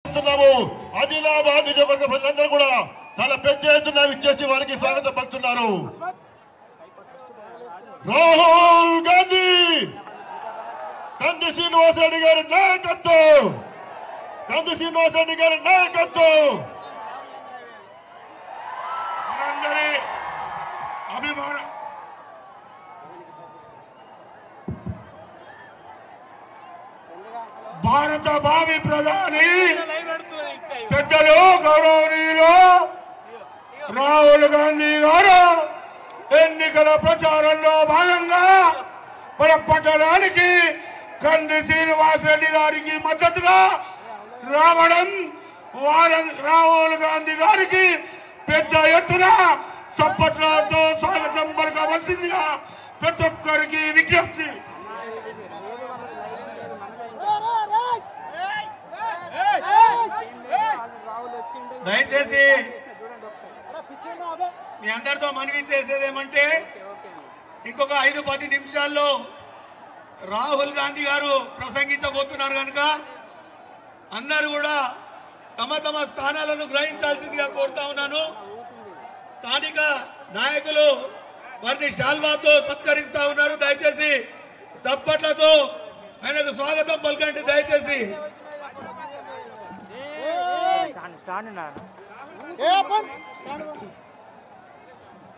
చేస్తున్నాము ఆదిలాబాద్ నియోజకవర్గ ప్రజలందరూ కూడా చాలా పెద్ద ఎత్తున ఇచ్చేసి వారికి స్వాగతం పలుకుతున్నారు రాహుల్ గాంధీ కంది శ్రీనివాసరెడ్డి గారి నాయకత్వం కంది శ్రీనివాసరెడ్డి గారి నాయకత్వం మనందరి అభిమాన భారత భావి ప్రధాని పెద్దలు గౌరవనీయులు రాహుల్ గాంధీ గారు ఎన్నికల ప్రచారంలో భాగంగా మన పట్టణానికి కంది శ్రీనివాసరెడ్డి గారికి మద్దతుగా రావడం వారి రాహుల్ గాంధీ గారికి పెద్ద ఎత్తున సప్పట్లతో స్వాగతం పలకవలసిందిగా ప్రతి ఒక్కరికి విజ్ఞప్తి దయచేసి మీ అందరితో మనవి చేసేది ఏమంటే ఇంకొక ఐదు పది నిమిషాల్లో రాహుల్ గాంధీ గారు ప్రసంగించబోతున్నారు కనుక అందరూ కూడా తమ తమ స్థానాలను గ్రహించాల్సిందిగా కోరుతా ఉన్నాను స్థానిక నాయకులు వారిని శాల్వాతో సత్కరిస్తా ఉన్నారు దయచేసి చప్పట్లతో ఆయనకు స్వాగతం పలకండి దయచేసి స్టాండ్ స్టాండ్ ఉన్నా ఏ అప్పన్